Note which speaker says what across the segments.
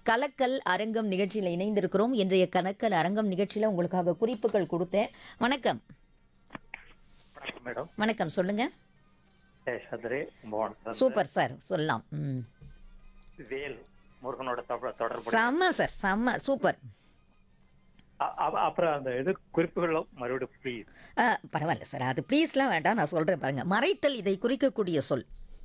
Speaker 1: கலக்கல் அரங்கம் நிகழ்ச்சியில் இணைந்திருக்கிறோம் இன்றைய கலக்கல் அரங்கம் நிகழ்ச்சியில் உங்களுக்காக குறிப்புகள் கொடுத்தேன் வணக்கம்
Speaker 2: வணக்கம் மேடம்
Speaker 1: வணக்கம் சொல்லுங்க
Speaker 2: சேஷாதிரி கும்பகோணம்
Speaker 1: சூப்பர் சார் சொல்லலாம் ம்
Speaker 2: வேல் முருகனோட தொட- தொடர்பு
Speaker 1: செம்ம சார் செம்ம சூப்பர்
Speaker 2: அ- அ- அப்புறம் அந்த இது குறிப்புகளும் மறுபடியும் ப்ளீஸ்
Speaker 1: ஆ, பரவாயில்ல சார் அது ப்ளீஸ்லாம் வேண்டாம் நான் சொல்கிறேன் பாருங்க மறைத்தல் இதை குறிக்கக்கூடிய சொல்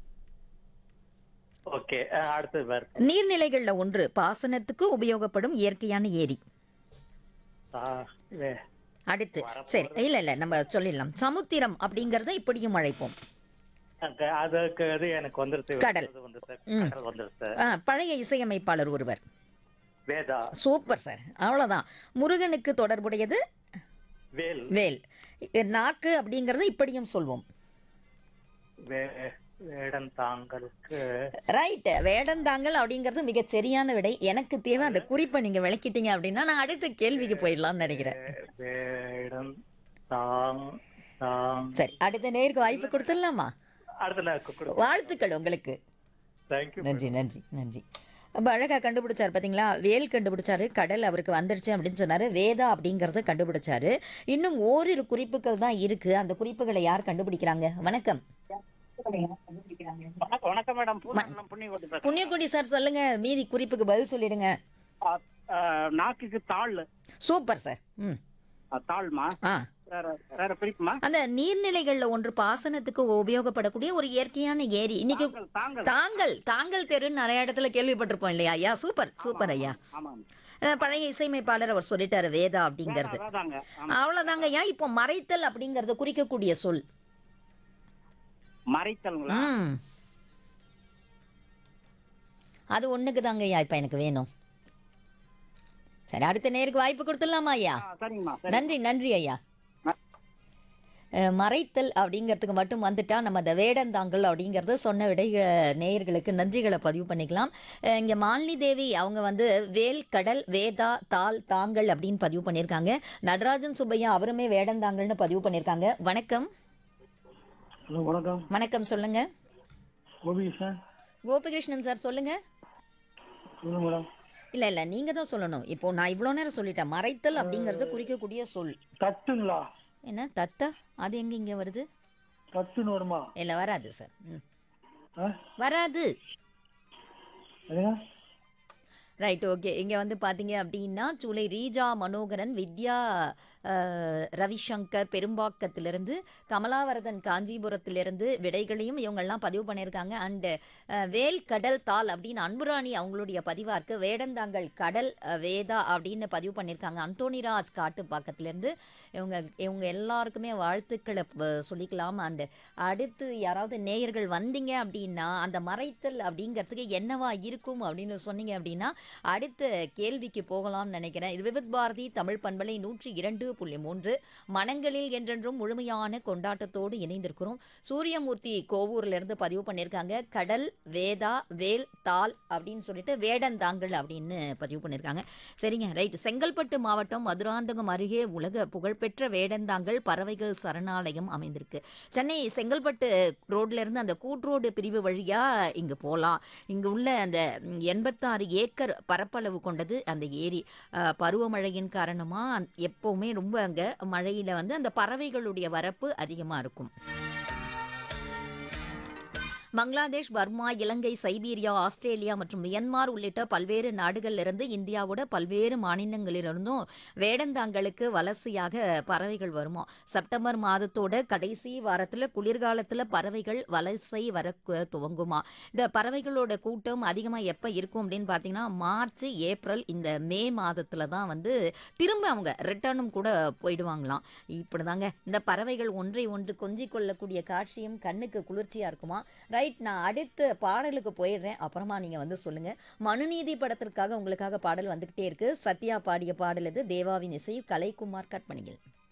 Speaker 2: ஓகே அடுத்தது வேற
Speaker 1: நீர்நிலைகளில் ஒன்று பாசனத்துக்கு உபயோகப்படும் இயற்கையான ஏரி
Speaker 2: ஆ, வே-
Speaker 1: அடுத்து சரி இல்லை இல்லை நம்ம சொல்லிடலாம் சமுத்திரம் அப்படிங்கிறத இப்படியும் அழைப்போம்
Speaker 2: அங்க- அதுக்கு அது எனக்கு வந்துருச்சு
Speaker 1: கடல்.
Speaker 2: அது வந்துருச்சு கடல் வந்துருச்சு
Speaker 1: ஆ, பழைய இசையமைப்பாளர் ஒருவர்
Speaker 2: வேதா
Speaker 1: சூப்பர் சார் அவ்வளோதான் முருகனுக்கு தொடர்புடையது
Speaker 2: வேல்
Speaker 1: வேல் நாக்கு அப்படிங்கிறத இப்படியும் சொல்வோம்
Speaker 2: வே- வேடன் தாங்களுக்கு
Speaker 1: ரைட் வேடந்தாங்கல் அப்படிங்கிறது மிகச் சரியான விடை எனக்கு தேவை அந்த குறிப்பை நீங்க விளக்கிட்டீங்க அப்படின்னா நான் அடுத்த கேள்விக்கு போயிடலாம்னு நினைக்கிறேன்
Speaker 2: வேடன் தாங் தாங்
Speaker 1: சரி அடுத்த நேருக்கு வாய்ப்பு கொடுத்துடலாமா
Speaker 2: அடுத்த நான் கொடு
Speaker 1: வாழ்த்துக்கள் உங்களுக்கு
Speaker 2: தேங்க்யூ
Speaker 1: நன்றி நன்றி நன்றி ரொம்ப அழகாக கண்டுபிடிச்சார் பார்த்தீங்களா வேல் கண்டுபிடிச்சாரு கடல் அவருக்கு வந்துருச்சு அப்படின்னு சொன்னாரு வேதா அப்படிங்கிறத கண்டுபிடிச்சாரு இன்னும் ஓரிரு குறிப்புகள் தான் இருக்கு அந்த குறிப்புகளை யார் கண்டுபிடிக்கிறாங்க வணக்கம்
Speaker 3: வணக்கம் வணக்கம் மேடம் பூர்ணம் புண்ணியகோட்டி பேசுறேன்.
Speaker 1: புண்ணியக்குடி சார் சொல்லுங்க மீதி குறிப்புக்கு பதில் சொல்லிடுங்க
Speaker 3: ஆ, ஆ, நாக்குக்கு தாள்
Speaker 1: சூப்பர் சார் ம்
Speaker 3: ஆ, தாள்மா
Speaker 1: ஆ
Speaker 3: வேற வேற பிடிக்குமா
Speaker 1: அந்த நீர்நிலைகள்ல ஒன்று பாசனத்துக்கு உபயோகப்படக்கூடிய ஒரு இயற்கையான ஏரி இன்னைக்கு
Speaker 3: தாங்கள், தாங்கள்
Speaker 1: தாங்கள் தாங்கள் தெருன்னு நிறைய இடத்துல கேள்விப்பட்டிருப்போம் இல்லையா ஐயா சூப்பர் சூப்பர் ஐயா
Speaker 3: ஆமாம்
Speaker 1: அஹ் பழைய இசையமைப்பாளர் அவர் சொல்லிட்டாரு வேதா அப்படிங்கிறது
Speaker 3: அதாங்க ஆமா.
Speaker 1: அவ்வளவுதாங்க ஐயா இப்போ மறைத்தல் அப்படிங்கறத குறிக்கக்கூடிய சொல்
Speaker 3: மறைத்தல்ங்களா
Speaker 1: ம் அது ஒண்ணுக்கு தாங்க ஐயா இப்ப எனக்கு வேணும் சரி அடுத்த நேருக்கு வாய்ப்பு கொடுத்துடலாமா ஐயா
Speaker 3: ஆ, சரிங்கம்மா சரி
Speaker 1: நன்றி நன்றி ஐயா
Speaker 3: ந-
Speaker 1: அஹ் மறைத்தல் அப்படிங்கிறதுக்கு மட்டும் வந்துட்டா நம்ம அந்த வேடந்தாங்கல் அப்படிங்கிறத சொன்ன விடை அஹ், நேயர்களுக்கு நன்றிகளை பதிவு பண்ணிக்கலாம் அஹ் இங்க மாலினி தேவி அவங்க வந்து வேல் கடல் வேதா தால் தாங்கள் அப்படின்னு பதிவு பண்ணியிருக்காங்க நடராஜன் சுப்பையா அவருமே வேடந்தாங்கல்னு பதிவு பண்ணியிருக்காங்க வணக்கம்
Speaker 4: ஹலோ வணக்கம்
Speaker 1: வணக்கம் சொல்லுங்க
Speaker 4: கோபி சார்
Speaker 1: கோபிகிருஷ்ணன் சார் சொல்லுங்க
Speaker 4: சொல்லுங்க மேடம்
Speaker 1: இல்ல இல்ல நீங்க தான் சொல்லணும் இப்போ நான் இவ்வளோ நேரம் சொல்லிட்டேன் மறைத்தல் அப்படிங்கறத குறிக்கக்கூடிய சொல்
Speaker 4: தட்டுங்களா
Speaker 1: என்ன தத்தா அது எங்க இங்க வருது
Speaker 4: தட்டுன்னு வருமா
Speaker 1: இல்ல வராது சார் ம்
Speaker 4: ஆ
Speaker 1: வராது
Speaker 4: என்னங்க
Speaker 1: ரைட் ஓகே இங்கே வந்து பார்த்தீங்க அப்படின்னா சூளை ரீஜா மனோகரன் வித்யா அஹ், ரவிசங்கர் பெரும்பாக்கத்திலிருந்து கமலாவரதன் காஞ்சிபுரத்திலிருந்து விடைகளையும் இவங்கெல்லாம் பதிவு பண்ணியிருக்காங்க அண்டு வேல் கடல் தால் அப்படின்னு அன்புராணி அவங்களுடைய பதிவாக இருக்குது வேடந்தாங்கல் கடல் அஹ், வேதா அப்படின்னு பதிவு பண்ணியிருக்காங்க அந்தோணிராஜ் காட்டுப்பாக்கத்திலேருந்து இவங்க இவங்க எல்லாருக்குமே வாழ்த்துக்களை ப- சொல்லிக்கலாம் அண்டு அடுத்து யாராவது நேயர்கள் வந்தீங்க அப்படின்னா அந்த மறைத்தல் அப்படிங்கிறதுக்கு என்னவா இருக்கும் அப்படின்னு சொன்னீங்க அப்படின்னா அடுத்த கேள்விக்கு போகலாம்னு நினைக்கிறேன் இது விவித் பாரதி தமிழ் பண்பலை நூற்றி இரண்டு புள்ளி மூன்று மனங்களில் என்றென்றும் முழுமையான கொண்டாட்டத்தோடு இணைந்திருக்கிறோம் சூரியமூர்த்தி கோவூர்ல இருந்து பதிவு பண்ணியிருக்காங்க கடல் வேதா வேல் தால் அப்படின்னு சொல்லிட்டு வேடந்தாங்கல் அப்படின்னு பதிவு பண்ணியிருக்காங்க சரிங்க ரைட் செங்கல்பட்டு மாவட்டம் மதுராந்தகம் அருகே உலக புகழ்பெற்ற வேடந்தாங்கல் பறவைகள் சரணாலயம் அமைந்திருக்கு சென்னை செங்கல்பட்டு ரோட்ல இருந்து அந்த கூட்ரோடு பிரிவு வழியா இங்க போகலாம் இங்க உள்ள அந்த ம், எண்பத்தாறு ஏக்கர் பரப்பளவு கொண்டது அந்த ஏரி அஹ், பருவமழையின் காரணமா அந்த- எப்பவுமே ரொம்ப அங்க மழையில வந்து அந்த பறவைகளுடைய வரப்பு அதிகமா இருக்கும் Bangladesh Burma Ilangai Siberia Australia மற்றும் மியன்மார் உள்ளிட்ட பல்வேறு நாடுகளிலிருந்து இந்தியாவோட பல்வேறு மாநிலங்களிலிருந்தும் வேடந்தாங்களுக்கு வலசையாக பறவைகள் வருமா செப்டம்பர் மாதத்தோட கடைசி வாரத்தில் குளிர்காலத்தில் பறவைகள் வலசை வர கு- துவங்குமா இந்த பறவைகளோட கூட்டம் அதிகமாக எப்போ இருக்கும் அப்படின்னு பார்த்தீங்கன்னா மார்ச் ஏப்ரல் இந்த மே மாதத்தில் தான் வந்து திரும்ப அவங்க ரிட்டர்னும் கூட போயிடுவாங்களாம் இப்படிதாங்க இந்த பறவைகள் ஒன்றை ஒன்று கொஞ்சிக் கொள்ளக்கூடிய காட்சியும் கண்ணுக்கு குளிர்ச்சியாக இருக்குமா ரைட் நான் அடுத்த பாடலுக்கு போயிடுறேன் அப்புறமா நீங்கள் வந்து சொல்லுங்கள் மனுநீதி படத்திற்காக உங்களுக்காக பாடல் வந்துக்கிட்டே இருக்கு சத்யா பாடிய பாடல் இது தேவாவின் இசை கலைக்குமார் கற்பனையில்